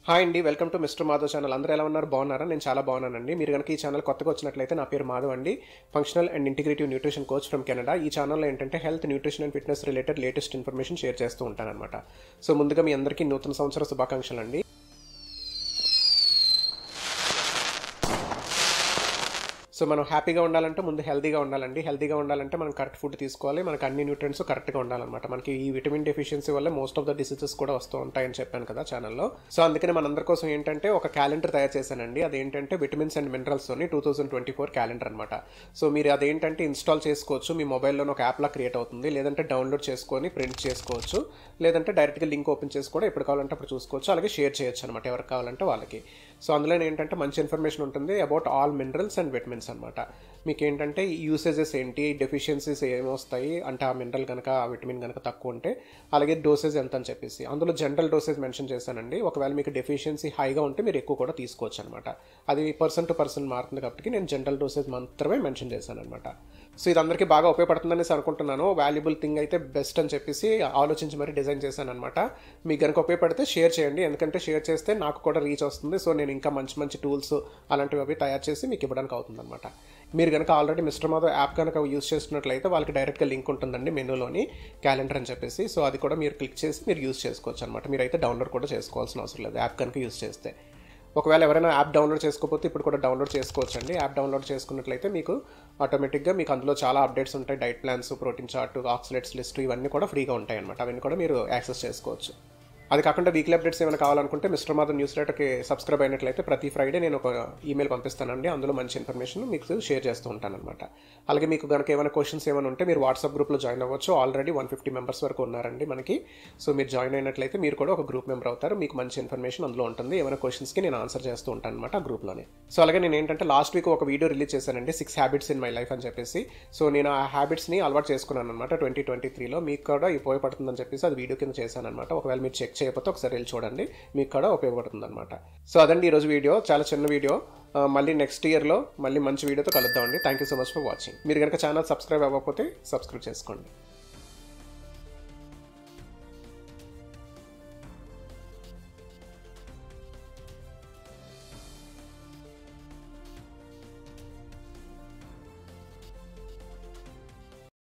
hi అండి welcome to mister Madhav channel అందరూ ఎలా ఉన్నారు బాగున్నారా నేను చాలా బాగున్నానండి మీరు కనుక ఈ ఛానల్ కొత్తగా వచ్చినట్లయితే నా పేరు మాధవ్ అండి functional and integrative nutrition coach from Canada ఈ ఛానల్లో ఏంటంటే health nutrition and fitness related latest information share చేస్తూ ఉంటానన్నమాట సో ముందుగా మీ అందరికీ నూతన సంవత్సర శుభాకాంక్షలు అండి సో మనం హ్యాపీగా ఉండాలంటే ముందు హెల్తీగా ఉండాలండి హెల్తీగా ఉండాలంటే మనం కరెక్ట్ ఫుడ్ తీసుకోవాలి మనకి అన్ని న్యూట్రియన్స్ కరెక్ట్గా ఉండాలన్నమాట మనకి ఈ విటమిన్ డెఫిషియన్సీ వల్ల మోస్ట్ ఆఫ్ ద డిసీజెస్ కూడా వస్తూ ఉంటాయని చెప్పాను కదా ఛానల్లో సో అందుకని మనందరి కోసం ఏంటంటే ఒక క్యాలెండర్ తయారు చేశానండి అదేంటంటే విటమిన్స్ అండ్ మినరల్స్ అని two thousand twenty four calendar అనమాట సో మీరు అదేంటంటే ఇన్స్టాల్ చేసుకోవచ్చు మీ మొబైల్లో ఒక యాప్లా క్రియేట్ అవుతుంది లేదంటే డౌన్లోడ్ చేసుకొని ప్రింట్ చేసుకోవచ్చు లేదంటే డైరెక్ట్గా లింక్ ఓపెన్ చేసి కూడా ఎప్పుడు కావాలంటే అప్పుడు చూసుకోవచ్చు అలాగే షేర్ చేయొచ్చు అనమాట ఎవరికి కావాలంటే వాళ్ళకి సో అందులో ఏంటంటే మంచి ఇన్ఫర్మేషన్ ఉంటుంది about all minerals and vitamins అనమాట మీకు ఏంటంటే యూసేజెస్ ఏంటి డెఫిషియన్సీస్ ఏమొస్తాయి అంటే ఆ మినరల్ కనుక ఆ విటమిన్ కనుక తక్కువ ఉంటే అలాగే డోసేజ్ ఎంత అని చెప్పేసి అందులో జనరల్ డోసేజ్ మెన్షన్ చేశానండి ఒకవేళ మీకు డెఫిషియన్సీ హైగా ఉంటే మీరు ఎక్కువ కూడా తీసుకోవచ్చు అనమాట అది పర్సన్ టు పర్సన్ మారుతుంది కాబట్టి నేను జనరల్ డోసేజ్ మాత్రమే మెన్షన్ చేశాను అనమాట సో ఇది అందరికీ బాగా ఉపయోగపడుతుందనేసి అనుకుంటున్నాను వాల్యుబుల్ థింగ్ అయితే బెస్ట్ అని చెప్పేసి ఆలోచించి మరీ డిజైన్ చేశాను అనమాట మీకు కనుక ఉపయోగపడితే షేర్ చేయండి ఎందుకంటే షేర్ చేస్తే నాకు కూడా రీచ్ వస్తుంది సో నేను ఇంకా మంచి మంచి టూల్స్ అలాంటివి అవి తయారు చేసి మీకు ఇవ్వడానికి అవుతుంది అనమాట మీరు కనుక ఆల్రెడీ మిస్టర్ మాధవ్ యాప్ కనుక యూస్ చేస్తున్నట్లయితే వాళ్ళకి డైరెక్ట్గా లింక్ ఉంటుందండి మెనూలోని క్యాలెండర్ అని చెప్పేసి సో అది కూడా మీరు క్లిక్ చేసి మీరు యూస్ చేసుకోవచ్చు అనమాట మీరైతే డౌన్లోడ్ కూడా చేసుకోవాల్సిన అవసరం లేదు యాప్ కనుక యూస్ చేస్తే ఒకవేళ ఎవరైనా యాప్ డౌన్లోడ్ చేసుకోకపోతే ఇప్పుడు కూడా డౌన్లోడ్ చేసుకోవచ్చు అండి యాప్ డౌన్లోడ్ చేసుకున్నట్లయితే మీకు ఆటోమేటిక్గా మీకు అందులో చాలా అప్డేట్స్ ఉంటాయి diet plans protein chart oxalates list ఇవన్నీ కూడా ఫ్రీగా ఉంటాయి అనమాట అవన్నీ కూడా మీరు యాక్సెస్ చేసుకోవచ్చు అది కాకుండా వీక్లీ అప్డేట్స్ ఏమైనా కావాలనుకుంటే మిస్టర్ మాధవ్ న్యూస్ లెటర్కి సబ్స్క్రైబ్ అయినట్లయితే ప్రతి ఫ్రైడే నేను ఒక ఈమెయిల్ పంపిస్తానండి అందులో మంచి ఇన్ఫర్మేషన్ మీకు షేర్ చేస్తూ ఉంటాను అనమాట అలాగే మీకు కనుక ఏమైనా క్వశ్చన్స్ ఏమైనా ఉంటే మీరు వాట్సాప్ గ్రూప్లో జాయిన్ అవ్వచ్చు ఆల్రెడీ వన్ ఫిఫ్టీ మెంబర్స్ వరకు ఉన్నారండి మనకి సో మీరు జాయిన్ అయినట్లయితే మీరు కూడా ఒక గ్రూప్ మెంబర్ అవుతారు మీకు మంచి ఇన్ఫర్మేషన్ అందులో ఉంటుంది ఏమైనా క్వశ్చన్స్కి నేను ఆన్సర్ చేస్తూ ఉంటాను అనమాట ఆ గ్రూప్లోనే సో అలాగే నేను ఏంటంటే లాస్ట్ వీక్ ఒక వీడియో రిలీజ్ చేశానండి six habits in my life అని చెప్పేసి సో నేను ఆ హ్యాబిట్స్ని అలవాటు చేసుకున్నాను అనమాట ట్వంటీ ట్వంటీ త్రీలో మీకు కూడా ఉపయోగపడుతుందని చెప్పేసి అది వీడియో కింద చేశాను అనమాట ఒకవేళ మీరు చెక్ చేయకపోతే ఒకసారి వెళ్ళి చూడండి మీకు కూడా ఉపయోగపడుతుంది అనమాట సో అదండి ఈరోజు వీడియో చాలా చిన్న వీడియో ఆ, మళ్ళీ నెక్స్ట్ ఇయర్లో మళ్ళీ మంచి వీడియోతో కలుద్దామండి thank you so much for watching మీరు కనుక ఛానల్ సబ్స్క్రైబ్ అవ్వకపోతే సబ్స్క్రైబ్ చేసుకోండి